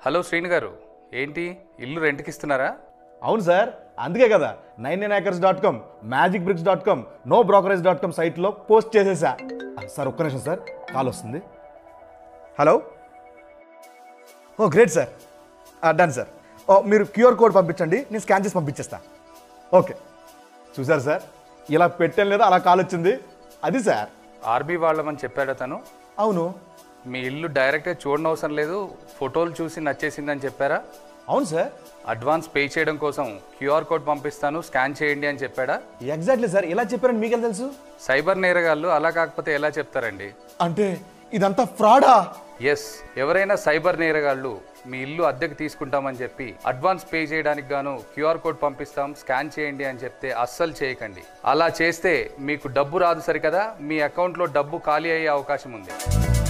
hello Srinu గారు ఏంటి ఇల్లు రెంట్కి ఇస్తున్నారా అవును సార్ అందుకే కదా nine nine acres dot com magic bricks dot com no brokerage dot com సైట్లో పోస్ట్ చేసేసా ఆ, సార్ ఒక్క నిమిషం సార్ కాల్ వస్తుంది hello oh great sir done sir oh మీరు క్యూఆర్ కోడ్ పంపించండి నేను స్కాన్ చేసి పంపించేస్తా ఓకే చూసారు సార్ ఇలా పెట్టాను లేదా అలా కాల్ వచ్చింది అది సార్ ఆర్బీ వాళ్ళమని చెప్పాడు తను అవును మీ ఇల్లు డైరెక్ట్గా చూడనవసరం లేదు ఫోటోలు చూసి నచ్చేసిందని చెప్పారా అవును సార్ అడ్వాన్స్ పే చేయడం కోసం క్యూఆర్ కోడ్ పంపిస్తాను స్కాన్ చేయండి అని చెప్పాడా ఎగ్జాక్ట్లీ సార్ ఇలా చెప్పారని మీకెలా తెలుసు సైబర్ నేరగాళ్ళు అలా కాకపోతే ఎలా చెప్తారండి అంటే ఇదంతా ఫ్రాడా ఎస్ ఎవరైనా సైబర్ నేరగాళ్ళు మీ ఇల్లు అద్దెకు తీసుకుంటామని చెప్పి అడ్వాన్స్ పే చేయడానికి గాను క్యూఆర్ కోడ్ పంపిస్తాం స్కాన్ చేయండి అని చెప్తే అస్సలు చేయకండి అలా చేస్తే మీకు డబ్బు రాదు సరికదా మీ అకౌంట్లో డబ్బు ఖాళీ అయ్యే అవకాశం ఉంది